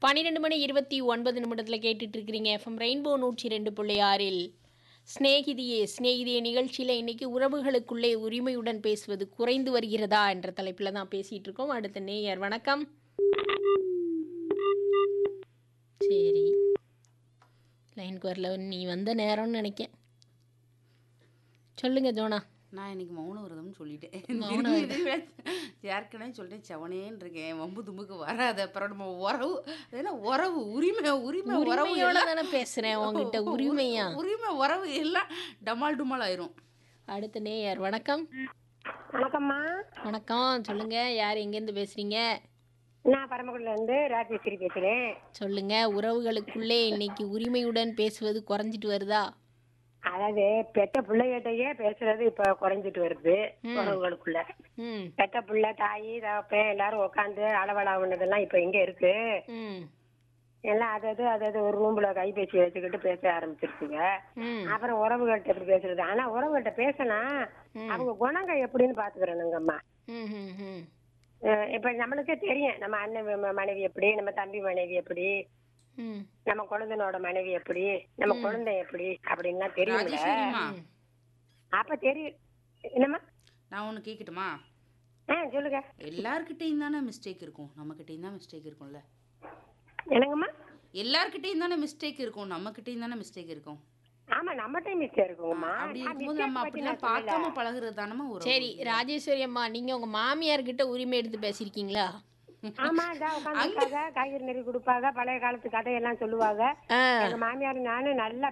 பன்னிரெண்டு மணி இருபத்தி ஒன்பது நிமிடத்தில் கேட்டுட்டு இருக்கிறீங்க எஃப்எம் ரெயின்போ நூற்றி ரெண்டு புள்ளி ஆறில் ஸ்நேகிதியே ஸ்நேகிதியே நிகழ்ச்சியில் இன்னைக்கு உறவுகளுக்குள்ளே உரிமையுடன் பேசுவது குறைந்து வருகிறதா என்ற தலைப்பில் தான் பேசிகிட்டு இருக்கோம் அடுத்த நேயர் வணக்கம் சரி லைனுக்கு வரல நீ வந்த நேரம்னு நினைக்கேன் சொல்லுங்க ஜோனா நான் இன்னைக்கு மௌன விரதம்னு சொல்லிட்டேன் மௌன திரும்பி திரும்பி ஏற்கனவே சொல்லிட்டேன் செவனேன்னு இருக்கேன் வம்பு தும்புக்கு வராது அப்புறம் நம்ம உறவு அது என்ன உறவு உரிமை உரிமை உறவு உரிமையோட எல்லாம் தானே பேசுறேன் உங்ககிட்ட உரிமையா உரிமை உறவு எல்லாம் டமால் டுமால் ஆயிரும் அடுத்த நேயர் வணக்கம் வணக்கம்மா வணக்கம் சொல்லுங்க யார் எங்கேருந்து பேசுறீங்க நான் பரமக்குடில இருந்து ராஜேஸ்வரி பேசுறேன் சொல்லுங்க உறவுகளுக்குள்ளே இன்னைக்கு உரிமையுடன் பேசுவது குறைஞ்சிட்டு வருதா அதாவது பெத்த பிள்ளைகிட்டயே பேசுறது இப்ப குறைஞ்சிட்டு வருது உறவுகளுக்குள்ள ம் பெத்த பிள்ளை தாய் தகப்பன் எல்லாரும் உட்காந்து அளவலாவுனதெல்லாம் இப்ப எங்க இருக்கு ம் எல்லாம் அதாவது அதாவது ஒரு ரூம்ல கைபேசி வச்சுக்கிட்டு பேச ஆரம்பிச்சிருக்குங்க ம் அப்புறம் உறவுகள்கிட்ட எப்படி பேசுறது ஆனா உறவுகள்கிட்ட பேசினா அவங்க குணங்கள் எப்படின்னு பாத்துக்கிறேனுங்கம்மா ம் ம் ம் அஹ் இப்ப நம்மளுக்கே தெரியும் நம்ம அண்ணன் ம- மனைவி எப்படி நம்ம தம்பி மனைவி எப்படி ம் நம்ம குழந்தைனோட மனைவி எப்படி நம்ம குழந்தை எப்படி அப்படின்லாம் தெரியும்ல ராஜேஸ்வரிமா அப்ப தெரியும் என்னம்மா நான் ஒன்று கேட்கட்டுமா ஆ சொல்லுங்க எல்லார்கிட்டையும் தானே மிஸ்டேக் இருக்கும் நம்மக்கிட்டையும் தான் மிஸ்டேக் இருக்கும்ல என்னங்கம்மா எல்லார்கிட்டையும் தானே மிஸ்டேக் இருக்கும் நம்மக்கிட்டையும் தானே மிஸ்டேக் இருக்கும் ஆமா நம்ம டைம் மிஸ்டேக் இருக்குங்கம்மா அப்படி நான் இருக்கும்போது mistake நம்ம பத்தி அப்படிலாம் நான் சொல்லல. பார்க்காம பழகுறது தானமா ஒரு சரி ராஜேஸ்வரி அம்மா நீங்க உங்க மாமியார் கிட்ட உரிமை எடுத்து பேசியிருக்கீங்களா ஆமா இதா உட்காந்துருக்காங்க காய்கறி நெறி கொடுப்பாங்க பழைய காலத்து கதையெல்லாம் சொல்லுவாங்க ஆ எங்க மாமியார் நானும் நல்லா